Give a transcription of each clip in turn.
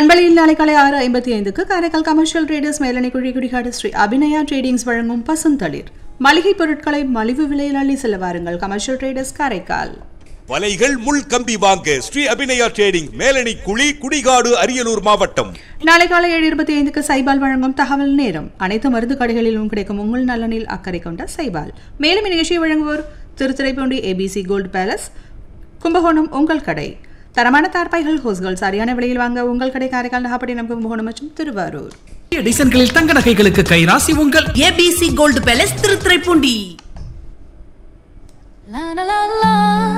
பண்பலையில் நாளை காலை ஆறு ஐம்பத்தி ஐந்துக்கு காரைக்கால் கமர்ஷியல் ட்ரேடர்ஸ் மேலணி குழி குடிகாடு ஸ்ரீ அபிநயா ட்ரேடிங்ஸ் வழங்கும் பசுந்தளிர் மளிகை பொருட்களை மலிவு விலையில் அள்ளி செல்ல வாருங்கள் கமர்ஷியல் ட்ரேடர்ஸ் காரைக்கால் வலைகள் முள் கம்பி வாங்க ஸ்ரீ அபிநயா ட்ரேடிங் மேலணி குழி குடிகாடு அரியலூர் மாவட்டம் நாளை காலை ஏழு இருபத்தி ஐந்துக்கு சைபால் வழங்கும் தகவல் நேரம் அனைத்து மருந்து கடைகளிலும் கிடைக்கும் உங்கள் நலனில் அக்கறை கொண்ட சைபால் மேலும் இந்நிகழ்ச்சியை வழங்குவோர் Thiruthuraipoondi ABC gold palace Kumbakonam உங்கள் கடை தரமான தார்பாய்கள் ஹோஸ்கள் சரியான விலையில் வாங்க உங்கள் கடை காரைக்கால் நாகப்பட்டினம் கும்பகோணம் மற்றும் திருவாரூர் புதிய டிசைன்களில் தங்க நகைகளுக்கு கைராசி உங்கள் ABC gold palace Thiruthuraipoondi La la la la.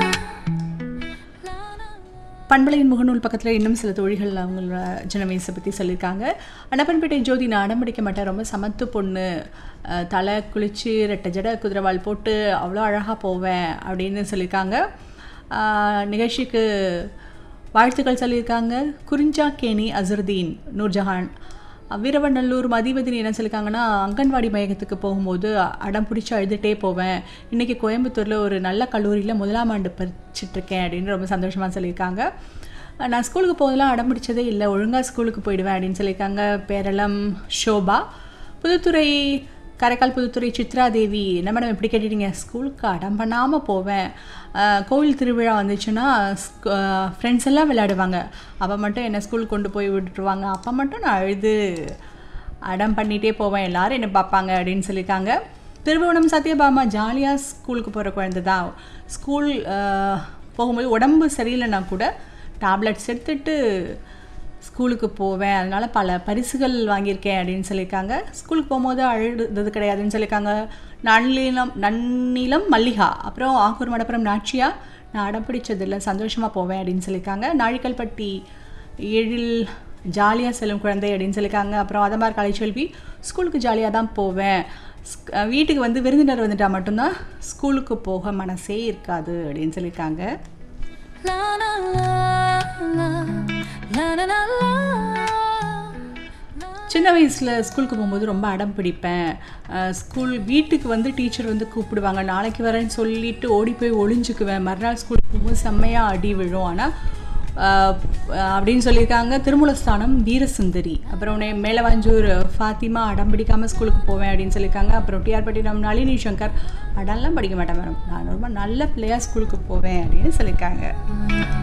பண்பலையின் முகநூல் பக்கத்தில் இன்னும் சில தோழிகள் அவங்களோட சின்ன வயசை பற்றி சொல்லியிருக்காங்க அன்னப்பன்பேட்டை ஜோதி நான் அடம் பிடிக்க மாட்டேன் ரொம்ப சமத்து பொண்ணு அஹ், தலை குளித்து ரெட்டை ஜடை குதிரைவால் போட்டு அவ்வளோ அழகாக போவேன் அப்படின்னு சொல்லியிருக்காங்க அஹ், நிகழ்ச்சிக்கு வாழ்த்துக்கள் சொல்லியிருக்காங்க குறிஞ்சா கேணி அசருதீன் நூர்ஜஹான் வீரவநல்லூர் மதிவதினி என்ன சொல்லியிருக்காங்கன்னா அங்கன்வாடி மையத்துக்கு போகும்போது அடம் பிடிச்சி அழுதுகிட்டே போவேன் இன்றைக்கி கோயம்புத்தூரில் ஒரு நல்ல கல்லூரியில் முதலாம் ஆண்டு படிச்சிட்ருக்கேன் அப்படின்னு ரொம்ப சந்தோஷமாக சொல்லியிருக்காங்க நான் ஸ்கூலுக்கு போதெல்லாம் அடம் பிடிச்சதே இல்லை ஒழுங்காக ஸ்கூலுக்கு போயிடுவேன் அப்படின்னு சொல்லியிருக்காங்க பேரளம் ஷோபா புதுத்துறை காரைக்கால் புதுத்துறை சித்ரா தேவி என்ன மேடம் எப்படி கேட்டுட்டீங்க ஸ்கூலுக்கு அடம் பண்ணாமல் போவேன் அஹ், கோவில் திருவிழா வந்துச்சுன்னா ஃப்ரெண்ட்ஸ் எல்லாம் விளையாடுவாங்க அப்போ மட்டும் என்னை ஸ்கூல் கொண்டு போய் விட்டுருவாங்க அப்போ மட்டும் நான் அழுது அடம் பண்ணிகிட்டே போவேன் எல்லாரும் என்னை பார்ப்பாங்க அப்படின்னு சொல்லியிருக்காங்க திருவோணம் சத்யபாமா ஜாலியாக ஸ்கூலுக்கு போகிற குழந்தை தான் ஸ்கூல் அஹ், போகும்போது உடம்பு சரியில்லைன்னா கூட டேப்லெட்ஸ் எடுத்துட்டு ஸ்கூலுக்கு போவேன் அதனால் பல பரிசுகள் வாங்கியிருக்கேன் அப்படின்னு சொல்லியிருக்காங்க ஸ்கூலுக்கு போகும்போது அழுது கிடையாதுன்னு சொல்லியிருக்காங்க நன்னிலம் நன்னிலம் மல்லிகா அப்புறம் ஆக்கூர் மடப்புறம் நாச்சியா நான் அடம் பிடிச்சதில்லை சந்தோஷமாக போவேன் அப்படின்னு சொல்லியிருக்காங்க நாழிக்கல்பட்டி எழில் ஜாலியாக செல்லும் குழந்தை அப்படின்னு சொல்லியிருக்காங்க அப்புறம் அதமார் கலைச்செல்வி ஸ்கூலுக்கு ஜாலியாக தான் போவேன் ஸ்க்- அஹ் வீட்டுக்கு வந்து விருந்தினர் வந்துட்டால் மட்டும்தான் ஸ்கூலுக்கு போக மனசே இருக்காது அப்படின்னு சொல்லியிருக்காங்க La la la la. La la la la. சின்ன வயசில் ஸ்கூலுக்கு போகும்போது ரொம்ப அடம் பிடிப்பேன் அஹ் ஸ்கூல் வீட்டுக்கு வந்து டீச்சர் வந்து கூப்பிடுவாங்க நாளைக்கு வரேன்னு சொல்லிட்டு ஓடி போய் ஒளிஞ்சுக்குவேன் மறுநாள் ஸ்கூலுக்கு போகும்போது செம்மையாக அடி விழும் ஆனால் அப்படின்னு சொல்லியிருக்காங்க திருமூலஸ்தானம் வீரசுந்தரி அப்புறம் உடனே மேலவாஞ்சூர் ஃபாத்திமா அடம் பிடிக்காமல் ஸ்கூலுக்கு போவேன் அப்படின்னு சொல்லியிருக்காங்க அப்புறம் டிஆர் பட்டினம் நளினி சங்கர் அடம்லாம் படிக்க மாட்டேன் மேடம் நான் ரொம்ப நல்ல பிள்ளையாக ஸ்கூலுக்கு போவேன் அப்படின்னு சொல்லியிருக்காங்க